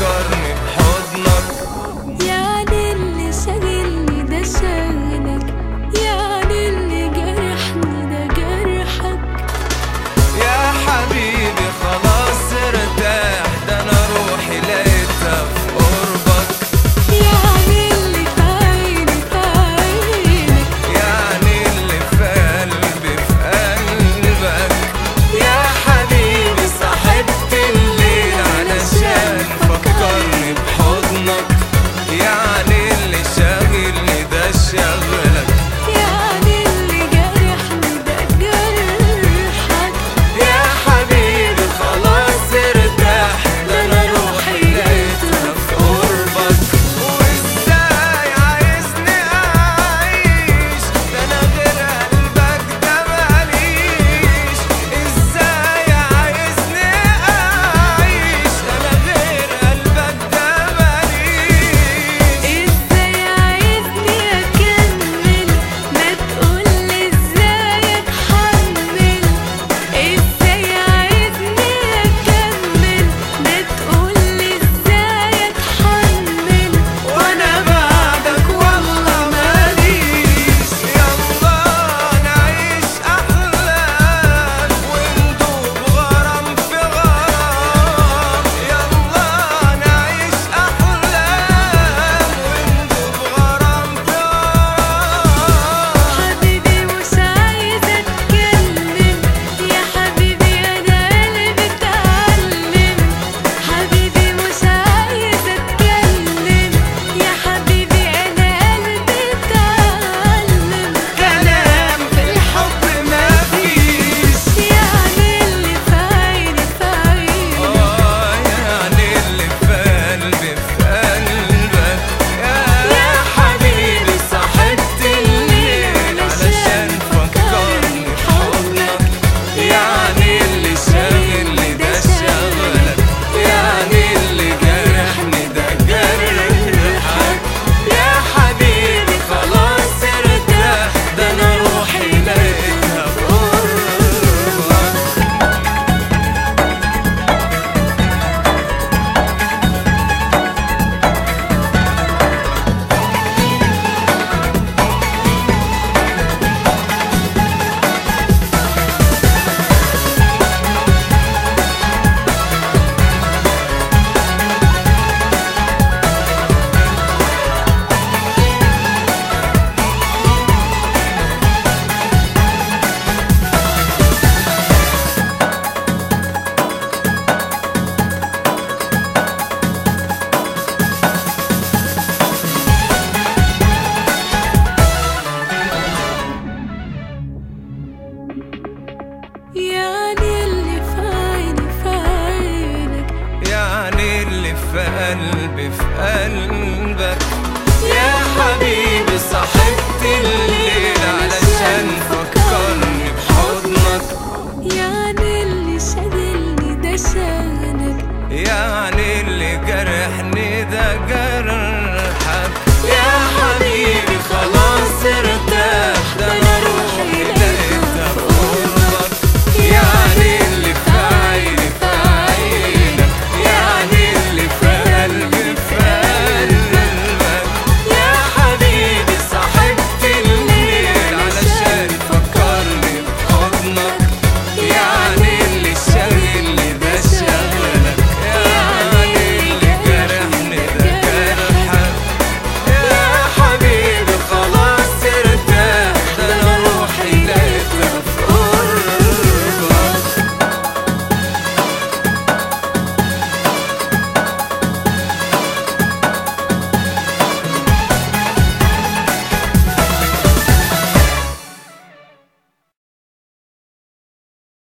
فكرني بحضنك يعني اللي شاغلني ده شغلك يعني اللي جرحني ده جرحك يا حبيبي خلاص ارتاح ده انا روحي لقيتها في قربك يعني اللي في عيني في عينك يعني اللي في قلبي في قلبك يا حبيبي صاحبت الليل علشان فكرني بحضنك يعني اللي شاغلني ده شغلك يعني اللي جرحني ده جرحك يا حبيبي خلاص ارتاح ده انا روحي لقيتها في قربك وازاي عايزني اعيش ده انا غير قلبك ده ماليش ازاي عايزني اعيش انا غير قلبك ده ماليش ازاي عايزني اكمل ما تقولي ازاي اتحمل ازاي عايزني اكمل ما تقولي ازاي اتحمل وانا بعدك والله ماليش يلا نعيش احلام وندوب غرام في غرام يلا نعيش احلام وندوب غرام في غرام حبيبي مش عايزة اتكلم يا حبيبي انا قلبي اتعلم حبيبي مش عايزة اتكلم يا حبيبي انا قلبي اتعلم كلام في الحب مفيش يعني اللي في عيني في عيني اه يعني اللي في قلبي في قلبك يا حبيبي صاحبت الليل علشان فكرني بحضنك يعني اللي شاغلني ده شغلك يعني اللي جرحني ده جرحك يا حبيبي خلاص ارتاح ده انا روحي لقيتها في قربك يعني اللي في عيني في عينك يعني اللي في قلبي في قلبك يا حبيبي صاحبت الليل علشان فكرني بحضنك يعني اللي شاغلني ده شغلك يعني اللي جرحني ده جرحك